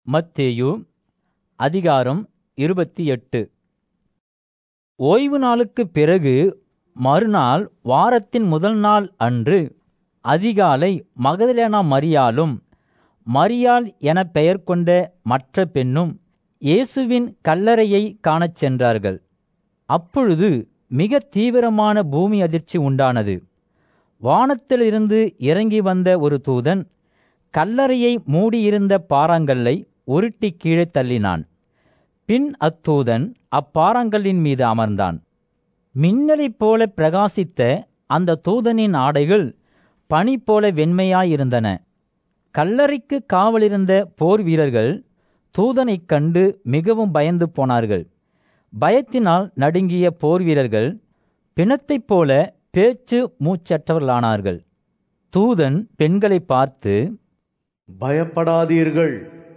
மத்தேயு அதிகாரம் இருபத்தி எட்டு ஓய்வு நாளுக்குப் பிறகு மறுநாள் வாரத்தின் முதல் நாள் அன்று அதிகாலை மகதலேனா மரியாளும் மரியாள் என பெயர் கொண்ட மற்ற பெண்ணும் இயேசுவின் கல்லறையை காணச் சென்றார்கள் அப்பொழுது மிக தீவிரமான பூமி அதிர்ச்சி உண்டானது வானத்திலிருந்து இறங்கி வந்த ஒரு தூதன் கல்லறையை மூடியிருந்த பாறாங்கல்லை உருட்டி கீழே தள்ளினான் பின் அத்தூதன் அப்பாறாங்கல்லின் மீது அமர்ந்தான் மின்னலைப் போல பிரகாசித்த அந்த தூதனின் ஆடைகள் பனி போல வெண்மையாயிருந்தன கல்லறைக்கு காவலிருந்த போர் வீரர்கள் தூதனைக் கண்டு மிகவும் பயந்து போனார்கள் பயத்தினால் நடுங்கிய போர் வீரர்கள் பிணத்தைப் போல பேச்சு மூச்சற்றவர்களானார்கள் தூதன் பெண்களை பார்த்து பயப்படாதீர்கள்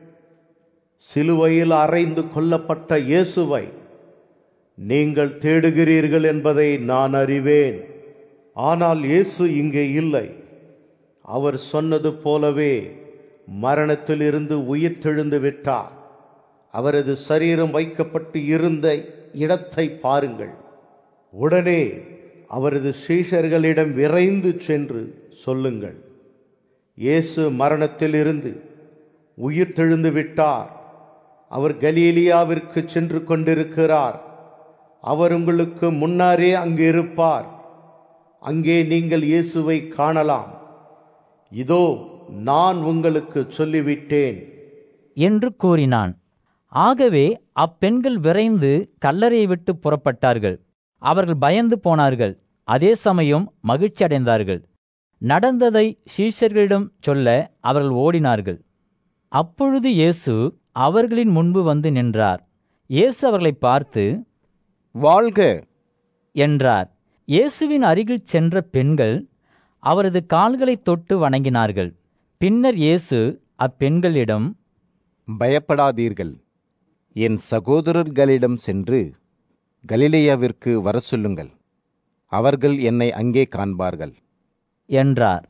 சிலுவையில் அறைந்து கொல்லப்பட்ட இயேசுவை நீங்கள் தேடுகிறீர்கள் என்பதை நான் அறிவேன் ஆனால் இயேசு இங்கே இல்லை அவர் சொன்னது போலவே மரணத்திலிருந்து உயிர் தெழுந்து விட்டார் அவரது சரீரம் வைக்கப்பட்டு இருந்த இடத்தை பாருங்கள் உடனே அவரது சீஷர்களிடம் விரைந்து சென்று சொல்லுங்கள் இயேசு மரணத்திலிருந்து உயிர் தெழுந்து விட்டார் அவர் கலீலியாவிற்கு சென்று கொண்டிருக்கிறார் அவர் உங்களுக்கு முன்னாரே அங்கு இருப்பார் அங்கே நீங்கள் இயேசுவை காணலாம் இதோ நான் உங்களுக்கு சொல்லிவிட்டேன் என்று கூறினான் ஆகவே அப்பெண்கள் விரைந்து கல்லறையை விட்டு புறப்பட்டார்கள் அவர்கள் பயந்து போனார்கள் அதே சமயம் மகிழ்ச்சி அடைந்தார்கள் நடந்ததை சீஷர்களிடம் சொல்ல அவர்கள் ஓடினார்கள் அப்பொழுது இயேசு அவர்களின் முன்பு வந்து நின்றார் இயேசு அவர்களை பார்த்து வாழ்க என்றார் இயேசுவின் அருகில் சென்ற பெண்கள் அவரது கால்களைத் தொட்டு வணங்கினார்கள் பின்னர் இயேசு அப்பெண்களிடம் பயப்படாதீர்கள் என் சகோதரர்களிடம் சென்று கலிலேயாவிற்கு வர சொல்லுங்கள் அவர்கள் என்னை அங்கே காண்பார்கள் என்றார்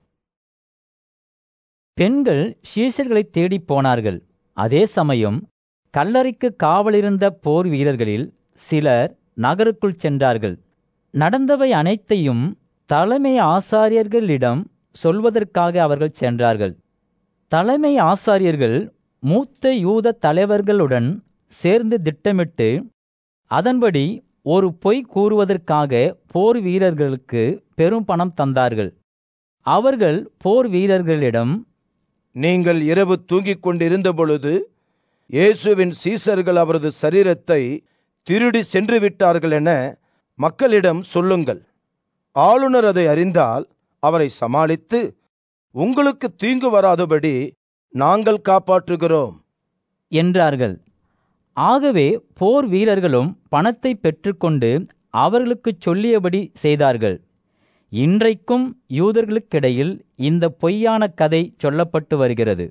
பெண்கள் சீஷர்களைத் தேடிப் போனார்கள் அதே சமயம் கல்லறைக்கு காவலிருந்த போர் வீரர்களில் சிலர் நகருக்குள் சென்றார்கள் நடந்தவை அனைத்தையும் தலைமை ஆசாரியர்களிடம் சொல்வதற்காக அவர்கள் சென்றார்கள் தலைமை ஆசாரியர்கள் மூத்த யூத தலைவர்களுடன் சேர்ந்து திட்டமிட்டு அதன்படி ஒரு பொய் கூறுவதற்காக போர் வீரர்களுக்கு பெரும் பணம் தந்தார்கள் அவர்கள் போர் வீரர்களிடம் நீங்கள் இரவு தூங்கிக் கொண்டிருந்த பொழுது இயேசுவின் சீசர்கள் அவரது சரீரத்தை திருடி சென்று விட்டார்கள் என மக்களிடம் சொல்லுங்கள் ஆளுநர் அதை அறிந்தால் அவரை சமாளித்து உங்களுக்கு தீங்கு வராதபடி நாங்கள் காப்பாற்றுகிறோம் என்றார்கள் ஆகவே போர் வீரர்களும் பணத்தை பெற்றுக்கொண்டு அவர்களுக்குச் சொல்லியபடி செய்தார்கள் இன்றைக்கும் யூதர்களுக்கிடையில் இந்த பொய்யான கதை சொல்லப்பட்டு வருகிறது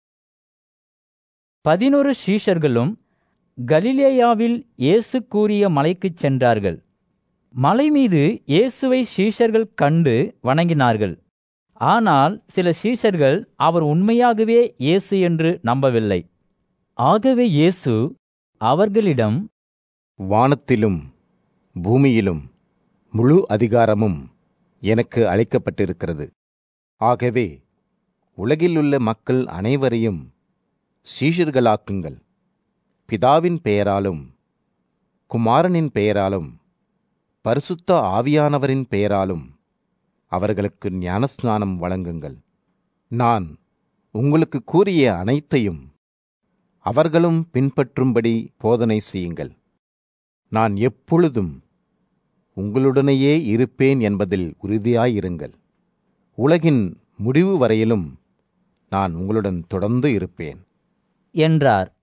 பதினொரு சீஷர்களும் கலிலேயாவில் இயேசு கூறிய மலைக்குச் சென்றார்கள் மலை மீது இயேசுவை சீஷர்கள் கண்டு வணங்கினார்கள் ஆனால் சில சீஷர்கள் அவர் உண்மையாகவே இயேசு என்று நம்பவில்லை ஆகவே இயேசு அவர்களிடம் வானத்திலும் பூமியிலும் முழு அதிகாரமும் எனக்கு அளிக்கப்பட்டிருக்கிறது ஆகவே உலகிலுள்ள மக்கள் அனைவரையும் சீஷர்களாக்குங்கள் பிதாவின் பெயராலும் குமாரனின் பெயராலும் பரிசுத்த ஆவியானவரின் பெயராலும் அவர்களுக்கு ஞானஸ்நானம் வழங்குங்கள் நான் உங்களுக்கு கூறிய அனைத்தையும் அவர்களும் பின்பற்றும்படி போதனை செய்யுங்கள் நான் எப்பொழுதும் உங்களுடனேயே இருப்பேன் என்பதில் உறுதியாயிருங்கள் உலகின் முடிவு வரையிலும் நான் உங்களுடன் தொடர்ந்து இருப்பேன் என்றார்